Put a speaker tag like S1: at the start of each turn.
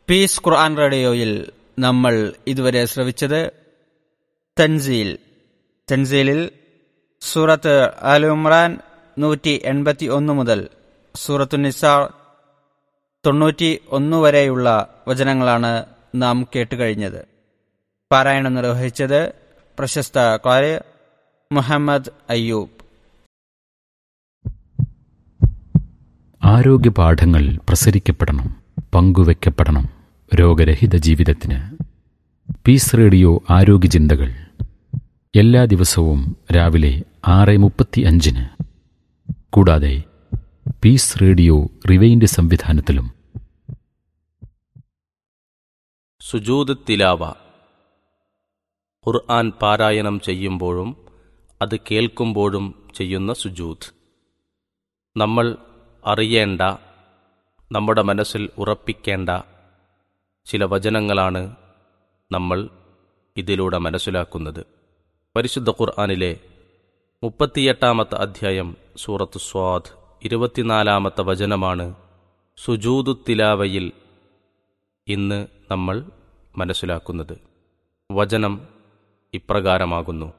S1: piece ഖുർആൻ റേഡിയോയിൽ നമ്മൾ ഇതുവരെ ശ്രവിച്ചത് തൻസീൽ തൻസീലിൽ സൂറത്ത് അൽ ഉമ്രാൻ നൂറ്റി എൺപത്തി ഒന്ന് മുതൽ സൂറത്തു നിസാ തൊണ്ണൂറ്റി ഒന്ന് വരെയുള്ള വചനങ്ങളാണ് നാം കേട്ടുകഴിഞ്ഞത് പാരായണം നിർവഹിച്ചത് പ്രശസ്ത കാര്യ മുഹമ്മദ് അയ്യൂബ്
S2: ആരോഗ്യപാഠങ്ങൾ പ്രസരിക്കപ്പെടണം പങ്കുവെക്കപ്പെടണം രോഗരഹിത ജീവിതത്തിന് പീസ് റേഡിയോ ആരോഗ്യ ചിന്തകൾ എല്ലാ ദിവസവും രാവിലെ ആറ് മുപ്പത്തി അഞ്ചിന് കൂടാതെ പീസ് റേഡിയോ റിവൈൻഡ് സംവിധാനത്തിലും
S3: സുജൂദ് തിലാവ ഖുർആൻ പാരായണം ചെയ്യുമ്പോഴും അത് കേൾക്കുമ്പോഴും ചെയ്യുന്ന സുജൂദ് നമ്മൾ അറിയേണ്ട നമ്മുടെ മനസ്സിൽ ഉറപ്പിക്കേണ്ട ചില വചനങ്ങളാണ് നമ്മൾ ഇതിലൂടെ മനസ്സിലാക്കുന്നത് പരിശുദ്ധ ഖുർആനിലെ മുപ്പത്തിയെട്ടാമത്തെ അധ്യായം സൂറത്ത് സ്വാദ് ഇരുപത്തിനാലാമത്തെ വചനമാണ് സുജൂദു തിലാവയിൽ ഇന്ന് നമ്മൾ മനസ്സിലാക്കുന്നത് വചനം ഇപ്രകാരമാകുന്നു